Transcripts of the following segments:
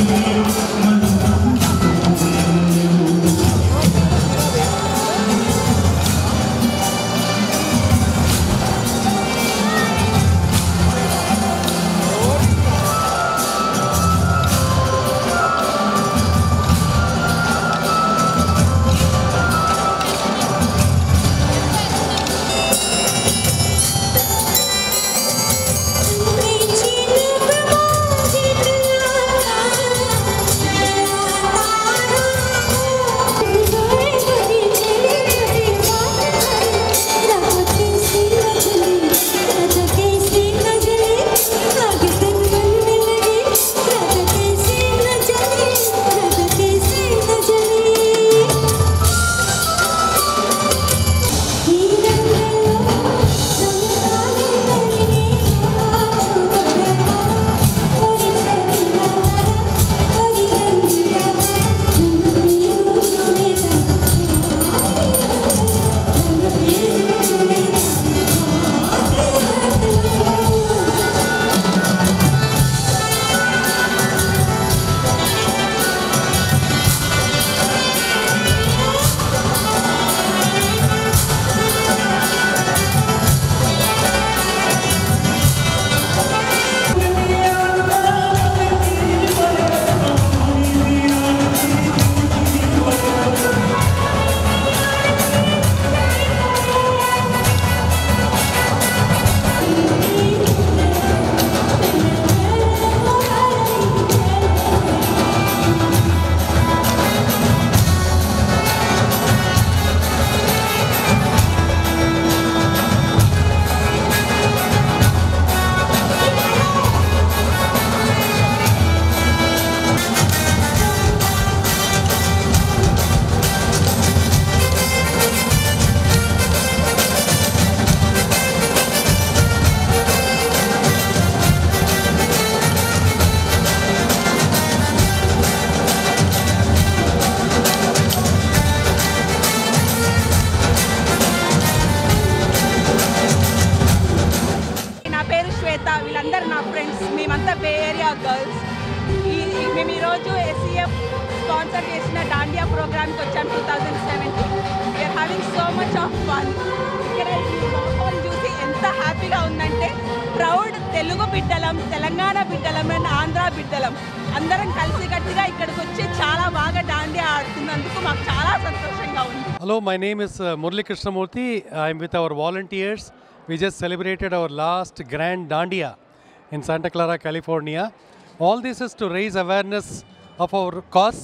నా పేరు శ్వేత వీళ్ళందరూ నా ఫ్రెండ్స్ మేమంతా బే ఏరియా గర్ల్స్ ఈ ఈ- మేము ఈరోజు ఎస్సీఎఫ్ స్పాన్సర్ చేసిన డాండియా ప్రోగ్రామ్కి వచ్చాం two thousand seventeen we're having so much of fun ఇక్కడ ఈ మాహోల్ చూసి ఎంత హ్యాపీగా ఉందంటే ప్రౌడ్ తెలుగు బిడ్డలం తెలంగాణ బిడ్డలం అండ్ ఆంధ్ర బిడ్డలం అందరం కలిసికట్టుగా ఇక్కడికి వచ్చి చాలా బాగా డాండియా ఆడుతున్నందుకు మాకు చాలా సంతోషంగా ఉంది Hello, my name is uh, Murli Krishnamurthy. I'm with our volunteers. We just celebrated our last Grand Dandiya in Santa Clara, California. All this is to raise awareness of our cause.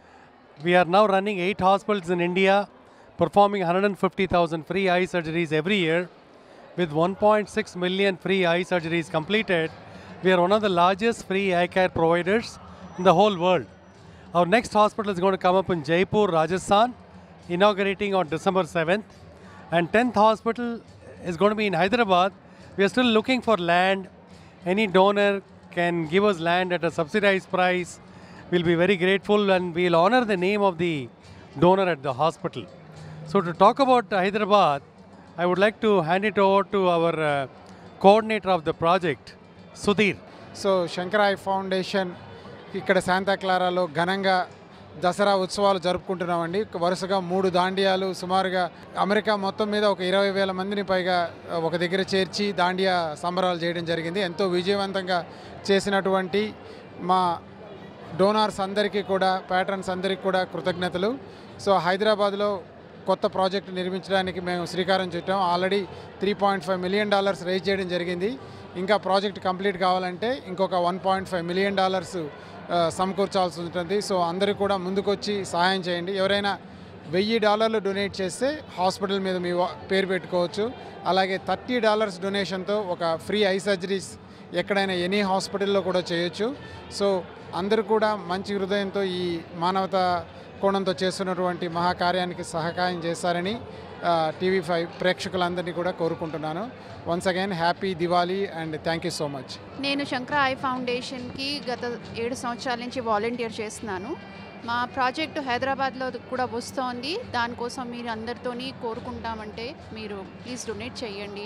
We are now running eight hospitals in India, performing 150,000 free eye surgeries every year. With 1.6 million free eye surgeries completed, we are one of the largest free eye care providers in the whole world. Our next hospital is going to come up in Jaipur, Rajasthan, inaugurating on December 7th. And 10th hospital is going to be in Hyderabad. We are still looking for land. Any donor can give us land at a subsidized price. We'll be very grateful and we'll honor the name of the donor at the hospital. So, to talk about Hyderabad, I would like to hand it over to our uh, coordinator of the project, Sudhir. So Sankara eye foundation ఇక్కడ Santa క్లారాలో ఘనంగా దసరా ఉత్సవాలు జరుపుకుంటున్నామండి వరుసగా మూడు దాండియాలు సుమారుగా America మొత్తం మీద ఒక ఇరవై వేల మందిని పైగా ఒక దగ్గర చేర్చి దాండియా సంబరాలు చేయడం జరిగింది ఎంతో విజయవంతంగా చేసినటువంటి మా డోనార్స్ అందరికీ కూడా ప్యాటర్న్స్ అందరికీ కూడా కృతజ్ఞతలు సో హైదరాబాద్లో కొత్త ప్రాజెక్ట్ నిర్మించడానికి మేము శ్రీకారం చుట్టాం already three point five million dollars raise చేయడం జరిగింది ఇంకా ప్రాజెక్ట్ కంప్లీట్ కావాలంటే ఇంకొక one point five million dollars ఆ, సమకూర్చాల్సి ఉంటుంది సో అందరూ కూడా ముందుకొచ్చి సహాయం చేయండి ఎవరైనా వెయ్యి డాలర్లు డొనేట్ చేస్తే హాస్పిటల్ మీద మీ వా- పేరు పెట్టుకోవచ్చు అలాగే థర్టీ డాలర్స్ డొనేషన్తో ఒక ఫ్రీ ఐ సర్జరీస్ ఎక్కడైనా ఎనీ హాస్పిటల్లో కూడా చేయొచ్చు సో అందరూ కూడా మంచి హృదయంతో ఈ మానవతా కోణంతో చేస్తున్నటువంటి మహాకార్యానికి సహకారం చేస్తారని టీవీ ఫైవ్ ప్రేక్షకులందరినీ కూడా కోరుకుంటున్నాను once again happy Diwali and thank you so much నేను శంకర ఐ ఫౌండేషన్కి గత ఏడు సంవత్సరాల నుంచి వాలంటీర్ చేస్తున్నాను మా ప్రాజెక్టు హైదరాబాద్లో కూడా వస్తోంది దానికోసం మీరు అందరితోని కోరుకుంటామంటే మీరు ప్లీజ్ డొనేట్ చేయండి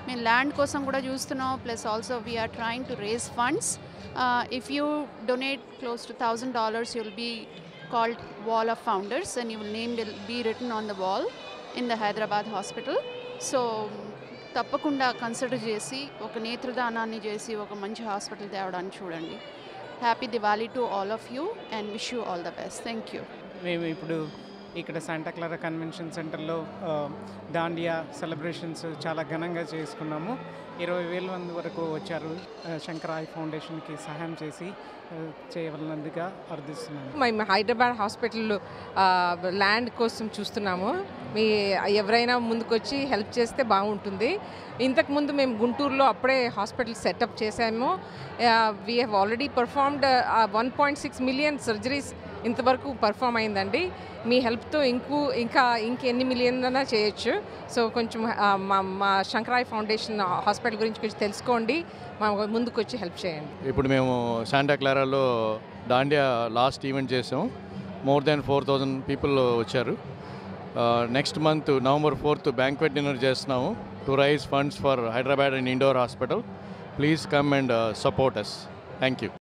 మేము ల్యాండ్ కోసం కూడా చూస్తున్నాం plus also we're trying to raise funds if you donate close to thousand dollars you'll be called wall of founders and you will name will be return on the wall in the Hyderabad hospital so తప్పకుండా consider చేసి ఒక నేత్రదానాన్ని చేసి ఒక మంచి hospital తేవడానికి చూడండి happy Diwali to all of you and wish you all the best thank you మేము ఇప్పుడు ఇక్కడ శాంటా క్లారా కన్వెన్షన్ సెంటర్లో ఆ, దాండియా సెలబ్రేషన్స్ చాలా ఘనంగా చేసుకున్నాము ఇరవై వేల మంది వరకు వచ్చారు ఆ, శంకరాయ్ ఫౌండేషన్కి సహాయం చేసి ఆ, చేయవలనందుగా అర్థిస్తున్నాను మేము హైదరాబాద్ హాస్పిటల్ ఆ, ల్యాండ్ కోసం చూస్తున్నాము మీ ఎవరైనా ముందుకొచ్చి హెల్ప్ చేస్తే బాగుంటుంది ఇంతకుముందు మేము గుంటూరులో అప్పుడే హాస్పిటల్ సెటప్ చేసాము we have already performed one point six million surgeries ఇంతవరకు పర్ఫామ్ అయిందండి మీ హెల్ప్తో ఇంకూ ఇంకా ఇంకెన్ని మిలియన్ అన్నా చేయొచ్చు సో కొంచెం ఆ, మా మా శంకరాయ్ ఫౌండేషన్ హాస్పిటల్ గురించి కొంచెం తెలుసుకోండి మా ముందుకు వచ్చి హెల్ప్ చేయండి ఇప్పుడు మేము శాంటా క్లారాలో దాండియా లాస్ట్ ఈవెంట్ చేసాం more than four thousand people వచ్చారు next month November fourth banquet dinner చేస్తున్నాము to raise funds for Hyderabad and Indore hospital please come and support us thank you